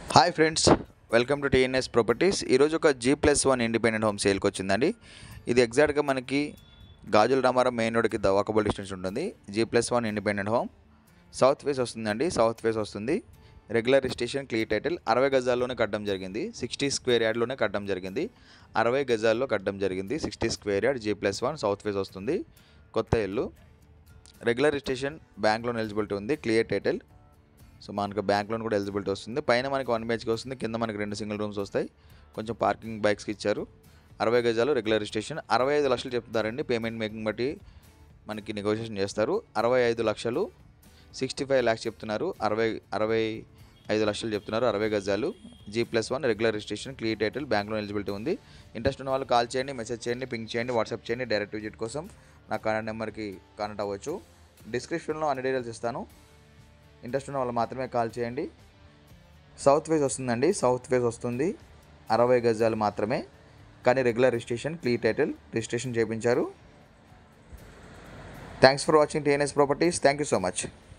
hi friends welcome to TNS properties ఈరోజు ఒక G plus one independent home సేల్కి వచ్చిందండి ఇది ఎగ్జాక్ట్గా మనకి గాజుల రామారావు మెయిన్ రోడ్కి ద వాకబుల్ డిస్టెన్స్ ఉంటుంది G plus one independent home south face వస్తుందండి సౌత్ ఫేస్ వస్తుంది రెగ్యులర్ రిజిస్ట్రేషన్ క్లియర్ టైటిల్ అరవై గజాల్లోనే కట్టడం జరిగింది సిక్స్టీ స్క్వేర్ యార్డ్లోనే కట్టడం జరిగింది అరవై గజాల్లో కట్టడం జరిగింది sixty square yard G plus one south face వస్తుంది కొత్త ఇల్లు regular registration bank loan eligibility ఉంది క్లియర్ టైటిల్ సో మనకు బ్యాంక్ లోన్ కూడా ఎలిజిబిలిటీ వస్తుంది పైన మనకి వన్ బిహెచ్కి వస్తుంది కింద మనకి రెండు సింగిల్ రూమ్స్ వస్తాయి కొంచెం పార్కింగ్ బైక్స్కి ఇచ్చారు అరవై గజాలు రెగ్యులర్ రిజిస్ట్రేషన్ అరవై ఐదు లక్షలు చెప్తారండి పేమెంట్ మేకింగ్ బట్టి మనకి నెగోషియేషన్ చేస్తారు అరవై ఐదు లక్షలు సిక్స్టీ ఫైవ్ ల్యాక్స్ చెప్తున్నారు అరవై అరవై ఐదు లక్షలు చెప్తున్నారు అరవై గజాలు G plus one regular registration clear title bank loan eligibility ఉంది ఇంట్రెస్ట్ ఉన్న వాళ్ళు కాల్ చేయండి మెసేజ్ చేయండి పింక్ చేయండి వాట్సాప్ చేయండి డైరెక్ట్ విజిట్ కోసం నా కాంటాక్ట్ నెంబర్కి కాంటాక్ట్ అవ్వచ్చు డిస్క్రిప్షన్లో అన్ని డీటెయిల్స్ ఇస్తాను ఇంట్రెస్ట్ ఉన్న వాళ్ళు మాత్రమే కాల్ చేయండి సౌత్ ఫేస్ వస్తుందండి సౌత్ ఫేస్ వస్తుంది అరవై గజాలు మాత్రమే కానీ regular registration clear title registration చేయించారు thanks for watching TNS properties thank you so much